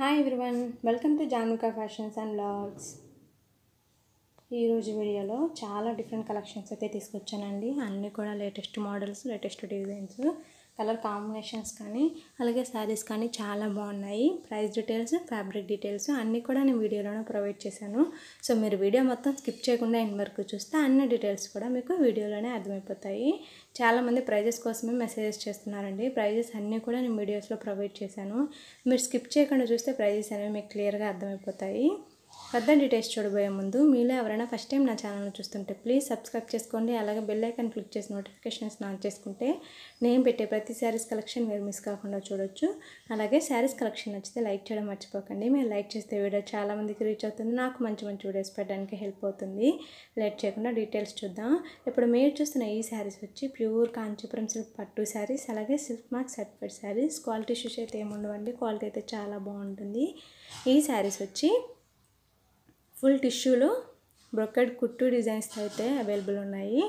hi everyone welcome to Januka fashions and blogs ఈరోజు వీడియోలో చాలా డిఫరెంట్ కలెక్షన్స్ అయితే తీసుకొచ్చానండి అన్నీ కూడా latest models latest designs colour combinations కానీ అలాగే శారీస్ కానీ చాలా బాగున్నాయి ప్రైస్ డీటెయిల్స్ ఫ్యాబ్రిక్ డీటెయిల్స్ అన్నీ కూడా నేను వీడియోలోనే ప్రొవైడ్ చేశాను సో మీరు వీడియో మొత్తం స్కిప్ చేయకుండా ఎండ్ వరకు చూస్తే అన్ని డీటెయిల్స్ కూడా మీకు వీడియోలోనే అర్థమైపోతాయి చాలామంది ప్రైజెస్ కోసమే మెసేజెస్ చేస్తున్నారండి ప్రైజెస్ అన్నీ కూడా నేను వీడియోస్లో ప్రొవైడ్ చేశాను మీరు స్కిప్ చేయకుండా చూస్తే ప్రైజెస్ అనేవి మీకు క్లియర్గా అర్థమైపోతాయి పెద్ద డీటెయిల్స్ చూడబోయే ముందు మీలో ఎవరైనా ఫస్ట్ టైం నా ఛానల్ని చూస్తుంటే ప్లీజ్ సబ్స్క్రైబ్ చేసుకోండి అలాగే బెల్ ఐకాన్ క్లిక్ చేసి నోటిఫికేషన్స్ ఆన్ చేసుకుంటే నేను పెట్టే ప్రతి శారీస్ కలెక్షన్ మీరు మిస్ కాకుండా చూడొచ్చు అలాగే శారీస్ కలెక్షన్ నచ్చితే లైక్ చేయడం మర్చిపోకండి మీరు లైక్ చేస్తే వీడియో చాలామందికి రీచ్ అవుతుంది నాకు మంచి మంచి వీడియోస్ పెట్టడానికి హెల్ప్ అవుతుంది లేట్ చేయకుండా డీటెయిల్స్ చూద్దాం ఇప్పుడు మీరు చూస్తున్న ఈ శారీస్ వచ్చి ప్యూర్ కాంచీపురం సిల్క్ పట్టు శారీస్ అలాగే silk mark certified sarees quality issues అయితే ఏముండవండి క్వాలిటీ అయితే చాలా బాగుంటుంది ఈ శారీస్ వచ్చి ఫుల్ టిష్యూలో బ్రొకెడ్ కుట్టు డిజైన్స్ అయితే అవైలబుల్ ఉన్నాయి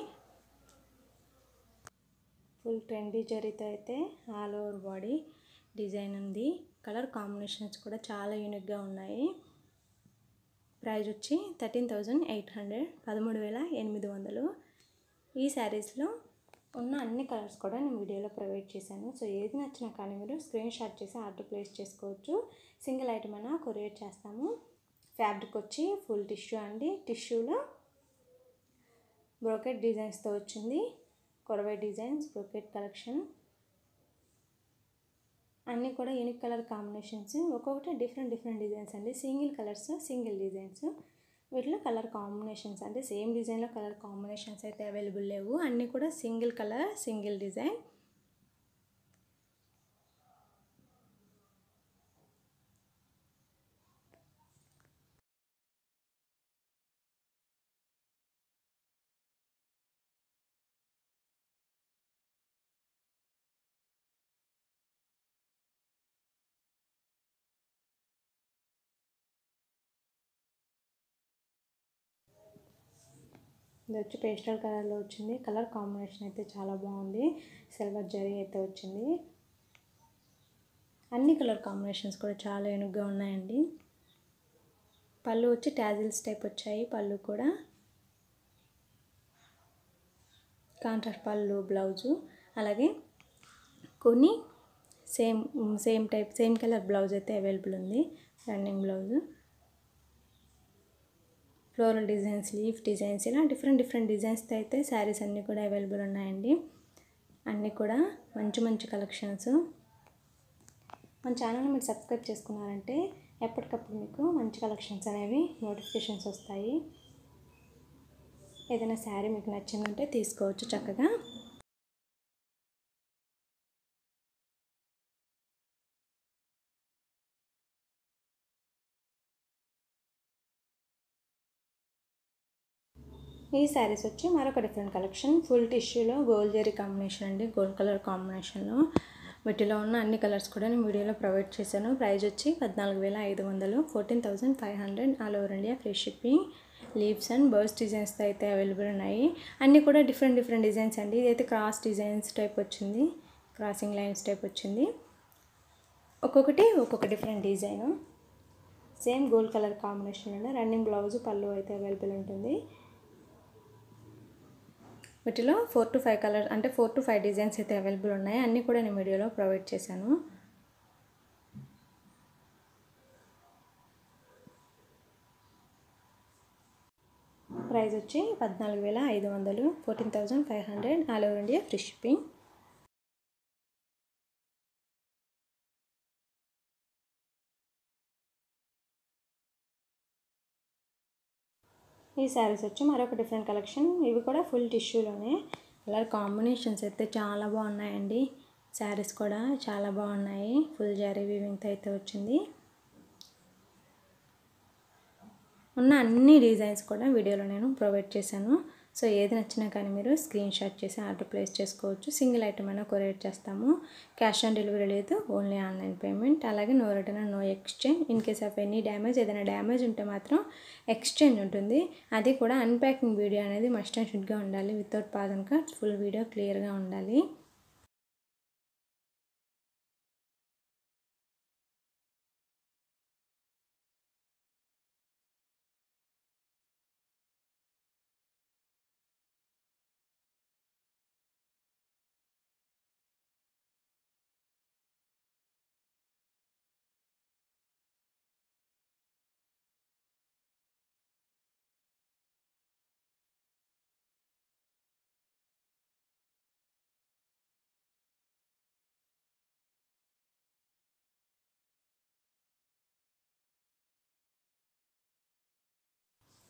ఫుల్ ట్రెండీ జరీతో అయితే ఆల్ ఓవర్ బాడీ డిజైన్ ఉంది కలర్ కాంబినేషన్స్ కూడా చాలా యూనిక్గా ఉన్నాయి ప్రైస్ వచ్చి థర్టీన్ థౌజండ్ ఎయిట్ హండ్రెడ్ పదమూడు వేల ఎనిమిది వందలు ఈ శారీస్లో ఉన్న అన్ని కలర్స్ కూడా నేను వీడియోలో ప్రొవైడ్ చేశాను సో ఏది నచ్చినా కానీ మీరు స్క్రీన్ షాట్ చేసి ఆర్డర్ ప్లేస్ చేసుకోవచ్చు సింగిల్ ఐటమ్ అయినా కొరియర్ చేస్తాము ఫ్యాబ్రిక్ వచ్చి ఫుల్ టిష్యూ అండి టిష్యూలో బ్రోకెట్ డిజైన్స్తో వచ్చింది కొరవై డిజైన్స్ బ్రోకెట్ కలెక్షన్ అన్నీ కూడా యూనిక్ కలర్ కాంబినేషన్స్ ఒక్కొక్కటి డిఫరెంట్ డిఫరెంట్ డిజైన్స్ అండి సింగిల్ కలర్స్ సింగిల్ డిజైన్స్ వీటిలో కలర్ కాంబినేషన్స్ అంటే సేమ్ డిజైన్లో కలర్ కాంబినేషన్స్ అయితే అవైలబుల్ లేవు అన్నీ కూడా సింగిల్ కలర్ సింగిల్ డిజైన్ ఇది వచ్చి పేస్టల్ కలర్లో వచ్చింది కలర్ కాంబినేషన్ అయితే చాలా బాగుంది సిల్వర్ జరీ అయితే వచ్చింది అన్ని కలర్ కాంబినేషన్స్ కూడా చాలా యూనిక్గా ఉన్నాయండి పళ్ళు వచ్చి ట్యాజిల్స్ టైప్ వచ్చాయి పళ్ళు కూడా కాంట్రాస్ట్ పళ్ళు బ్లౌజు అలాగే కొన్ని same same type same colour blouse అయితే అవైలబుల్ ఉంది running blouse floral designs leaf designs ఇలా డిఫరెంట్ డిఫరెంట్ డిజైన్స్తో అయితే శారీస్ అన్నీ కూడా అవైలబుల్ ఉన్నాయండి అన్నీ కూడా మంచి మంచి కలెక్షన్స్ మన ఛానల్ని మీరు సబ్స్క్రైబ్ చేసుకున్నారంటే ఎప్పటికప్పుడు మీకు మంచి కలెక్షన్స్ అనేవి నోటిఫికేషన్స్ వస్తాయి ఏదైనా శారీ మీకు నచ్చిందంటే తీసుకోవచ్చు చక్కగా ఈ శారీస్ వచ్చి మరొక డిఫరెంట్ కలెక్షన్ ఫుల్ టిష్యూలో గోల్డ్ జరీ కాంబినేషన్ అండి గోల్డ్ కలర్ కాంబినేషన్లో వీటిలో ఉన్న అన్ని కలర్స్ కూడా నేను వీడియోలో ప్రొవైడ్ చేశాను ప్రైస్ వచ్చి పద్నాలుగు వేల ఐదు వందలు fourteen thousand five hundred all over India free shipping leaves and birds డిజైన్స్తో అయితే అవైలబుల్ ఉన్నాయి అన్నీ కూడా డిఫరెంట్ డిఫరెంట్ డిజైన్స్ అండి ఇదైతే క్రాస్ డిజైన్స్ టైప్ వచ్చింది క్రాసింగ్ లైన్స్ టైప్ వచ్చింది ఒక్కొక్కటి ఒక్కొక్క different design same gold colour కాంబినేషన్లో రన్నింగ్ బ్లౌజ్ పళ్ళు అయితే అవైలబుల్ ఉంటుంది వీటిలో ఫోర్ టు ఫైవ్ కలర్ అంటే ఫోర్ టు ఫైవ్ డిజైన్స్ అయితే అవైలబుల్ ఉన్నాయి అన్నీ కూడా నేను వీడియోలో ప్రొవైడ్ చేశాను ప్రైస్ వచ్చి పద్నాలుగు వేల ఐదు వందలు fourteen thousand five hundred all over India free shipping ఈ శారీస్ వచ్చి మరొక డిఫరెంట్ కలెక్షన్ ఇవి కూడా ఫుల్ టిష్యూలోనే కలర్ కాంబినేషన్స్ అయితే చాలా బాగున్నాయండి శారీస్ కూడా చాలా బాగున్నాయి ఫుల్ జారీ వీవింగ్తో అయితే వచ్చింది ఉన్న అన్ని డిజైన్స్ కూడా వీడియోలో నేను ప్రొవైడ్ చేశాను సో ఏది నచ్చినా కానీ మీరు స్క్రీన్ షాట్ చేసి ఆర్డర్ ప్లేస్ చేసుకోవచ్చు సింగిల్ ఐటమ్ అయినా కొరియర్ చేస్తాము క్యాష్ ఆన్ డెలివరీ లేదు ఓన్లీ ఆన్లైన్ పేమెంట్ అలాగే no return no exchange in case of any damage ఏదైనా డ్యామేజ్ ఉంటే మాత్రం ఎక్స్చేంజ్ ఉంటుంది అది కూడా అన్ప్యాకింగ్ వీడియో అనేది మస్ట్ అండ్ షుడ్గా ఉండాలి వితౌట్ పాదన్ కార్డ్స్ ఫుల్ వీడియో క్లియర్గా ఉండాలి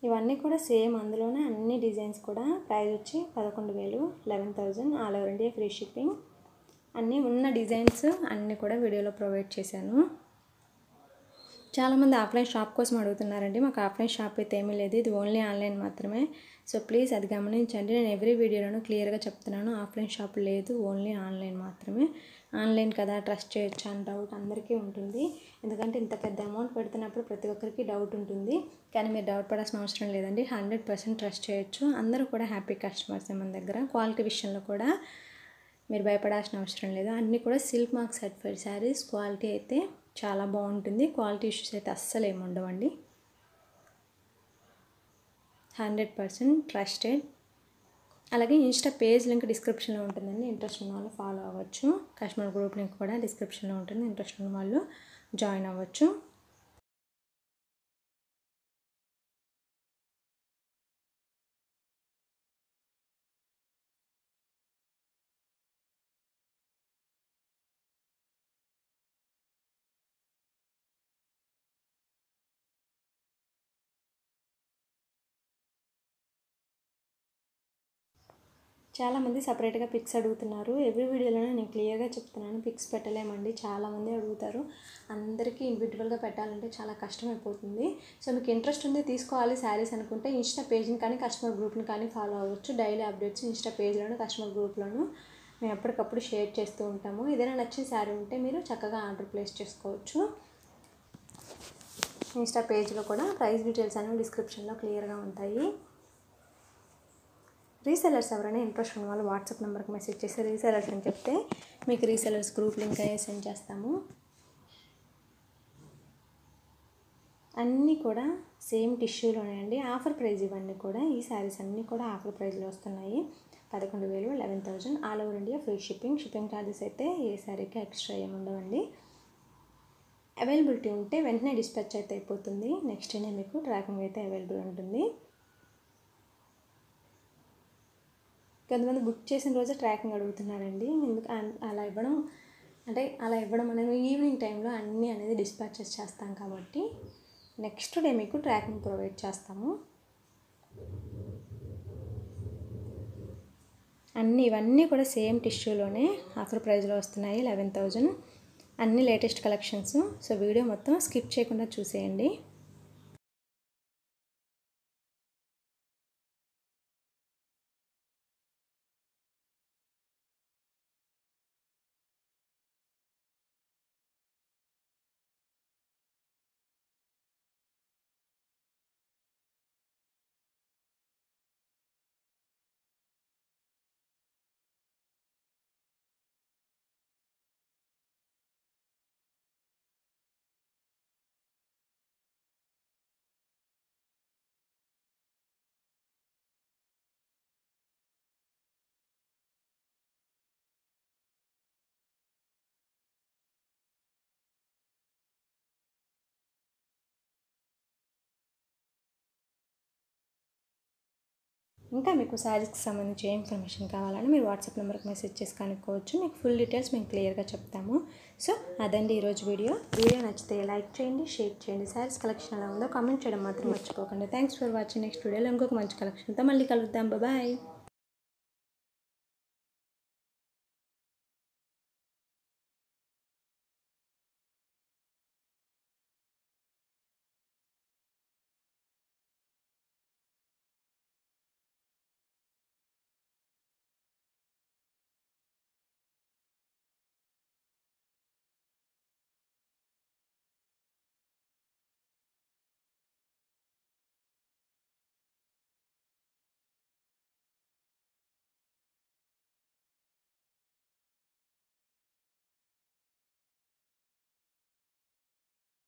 ఇవన్నీ కూడా సేమ్ అందులోనే అన్ని డిజైన్స్ కూడా ప్రైస్ వచ్చి పదకొండు వేలు eleven thousand all over India free shipping అన్నీ ఉన్న డిజైన్స్ అన్నీ కూడా వీడియోలో ప్రొవైడ్ చేశాను చాలామంది ఆఫ్లైన్ షాప్ కోసం అడుగుతున్నారండి మాకు ఆఫ్లైన్ షాప్ అయితే ఏమీ లేదు ఇది ఓన్లీ ఆన్లైన్ మాత్రమే సో ప్లీజ్ అది గమనించండి నేను ఎవ్రీ వీడియోలోనూ క్లియర్గా చెప్తున్నాను ఆఫ్లైన్ షాప్ లేదు ఓన్లీ ఆన్లైన్ మాత్రమే ఆన్లైన్ కదా ట్రస్ట్ చేయొచ్చు అని డౌట్ అందరికీ ఉంటుంది ఎందుకంటే ఇంత పెద్ద అమౌంట్ పెడుతున్నప్పుడు ప్రతి ఒక్కరికి డౌట్ ఉంటుంది కానీ మీరు డౌట్ పడాల్సిన అవసరం లేదండి హండ్రెడ్ పర్సెంట్ ట్రస్ట్ చేయొచ్చు అందరూ కూడా హ్యాపీ కస్టమర్స్ మన దగ్గర క్వాలిటీ విషయంలో కూడా మీరు భయపడాల్సిన అవసరం లేదు అన్నీ కూడా silk mark certified sarees quality అయితే చాలా బాగుంటుంది క్వాలిటీ ఇష్యూస్ అయితే అస్సలు ఏమి ఉండవండి హండ్రెడ్ పర్సెంట్ ట్రస్టెడ్ అలాగే ఇన్స్టా పేజ్ లింక్ డిస్క్రిప్షన్లో ఉంటుందండి ఇంట్రెస్ట్ ఉన్న వాళ్ళు ఫాలో అవ్వచ్చు కస్టమర్ గ్రూప్ లింక్ కూడా డిస్క్రిప్షన్లో ఉంటుంది ఇంట్రెస్ట్ ఉన్న వాళ్ళు జాయిన్ అవ్వచ్చు చాలామంది సపరేట్గా పిక్స్ అడుగుతున్నారు ఎవ్రీ వీడియోలోనే నేను క్లియర్గా చెప్తున్నాను పిక్స్ పెట్టలేమండి చాలామంది అడుగుతారు అందరికీ ఇండివిజువల్గా పెట్టాలంటే చాలా కష్టం అయిపోతుంది సో మీకు ఇంట్రెస్ట్ ఉంది తీసుకోవాలి శారీస్ అనుకుంటే ఇన్స్టా పేజ్ని కానీ కస్టమర్ గ్రూప్ని కానీ ఫాలో అవ్వచ్చు డైలీ అప్డేట్స్ ఇన్స్టా పేజ్లోను కస్టమర్ గ్రూప్లోను మేము ఎప్పటికప్పుడు షేర్ చేస్తూ ఉంటాము ఏదైనా నచ్చిన శారీ ఉంటే మీరు చక్కగా ఆర్డర్ ప్లేస్ చేసుకోవచ్చు ఇన్స్టా పేజ్లో కూడా ప్రైస్ డీటెయిల్స్ అనేవి డిస్క్రిప్షన్లో క్లియర్గా ఉంటాయి రీసెలర్స్ ఎవరైనా ఇంట్రెస్ట్ ఉన్న వాళ్ళు వాట్సాప్ నెంబర్కి మెసేజ్ చేసి రీసెలర్స్ అని చెప్తే మీకు రీసెలర్స్ గ్రూప్ లింక్ అయ్యే సెండ్ చేస్తాము అన్నీ కూడా సేమ్ టిష్యూలోనే అండి ఆఫర్ ప్రైస్ ఇవన్నీ కూడా ఈ శారీస్ అన్నీ కూడా ఆఫర్ ప్రైస్లో వస్తున్నాయి పదకొండు వేలు eleven thousand all over India free shipping shipping charges అయితే ఏ శారీకి ఎక్స్ట్రా ఏమి ఉండవండి అవైలబిలిటీ ఉంటే వెంటనే డిస్పాచ్ అయితే అయిపోతుంది నెక్స్ట్ డేనే మీకు ట్రాకింగ్ అయితే అవైలబుల్ ఉంటుంది కొంతమంది బుక్ చేసిన రోజే ట్రాకింగ్ అడుగుతున్నారండి ఎందుకు అలా ఇవ్వడం అంటే అలా ఇవ్వడం అనేది ఈవినింగ్ టైంలో అన్నీ అనేది డిస్పాచెస్ చేస్తాం కాబట్టి నెక్స్ట్ డే మీకు ట్రాకింగ్ ప్రొవైడ్ చేస్తాము అన్నీ ఇవన్నీ కూడా సేమ్ టిష్యూలోనే ఆఫర్ ప్రైస్లో వస్తున్నాయి లెవెన్ థౌజండ్ అన్ని లేటెస్ట్ కలెక్షన్స్ సో వీడియో మొత్తం స్కిప్ చేయకుండా చూసేయండి ఇంకా మీకు శారీస్కి సంబంధించి ఏ ఇన్ఫర్మేషన్ కావాలని మీరు వాట్సాప్ నెంబర్కి మెసేజ్ చేసి కనుక్కోవచ్చు మీకు ఫుల్ డీటెయిల్స్ మేము క్లియర్గా చెప్తాము సో అదండి ఈరోజు వీడియో వీడియో నచ్చితే లైక్ చేయండి షేర్ చేయండి శారీస్ కలెక్షన్ ఎలా ఉందో కామెంట్ చేయడం మాత్రం మర్చిపోకండి థ్యాంక్స్ ఫర్ వాచింగ్ నెక్స్ట్ వీడియోలో ఇంకొక మంచి కలెక్షన్తో మళ్ళీ కలుద్దాం బాయ్